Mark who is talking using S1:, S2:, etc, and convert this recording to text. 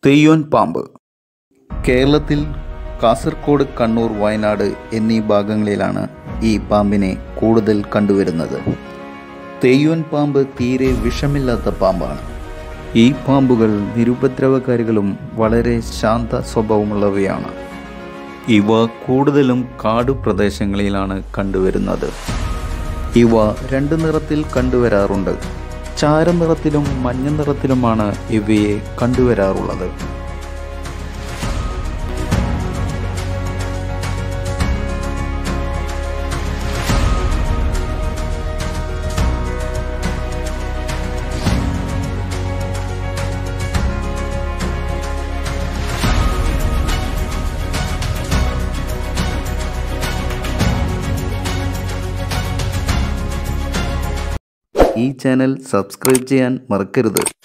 S1: തെയ്യോൻ പാമ്പ് കേരളത്തിൽ കാസർഗോഡ് കണ്ണൂർ വയനാട് എന്നീ ഭാഗങ്ങളിലാണ് ഈ പാമ്പിനെ കൂടുതൽ കണ്ടുവരുന്നത് തെയ്യോൻ പാമ്പ് തീരെ വിഷമില്ലാത്ത പാമ്പാണ് ഈ പാമ്പുകൾ നിരുപദ്രവകാരികളും വളരെ ശാന്ത സ്വഭാവമുള്ളവയാണ് ഇവ കൂടുതലും കാടു പ്രദേശങ്ങളിലാണ് കണ്ടുവരുന്നത് ഇവ രണ്ട് നിറത്തിൽ കണ്ടുവരാറുണ്ട് ചാരനിറത്തിലും മഞ്ഞ നിറത്തിലുമാണ് ഇവയെ കണ്ടുവരാറുള്ളത് ഈ ചാനൽ സബ്സ്ക്രൈബ് ചെയ്യാൻ മറക്കരുത്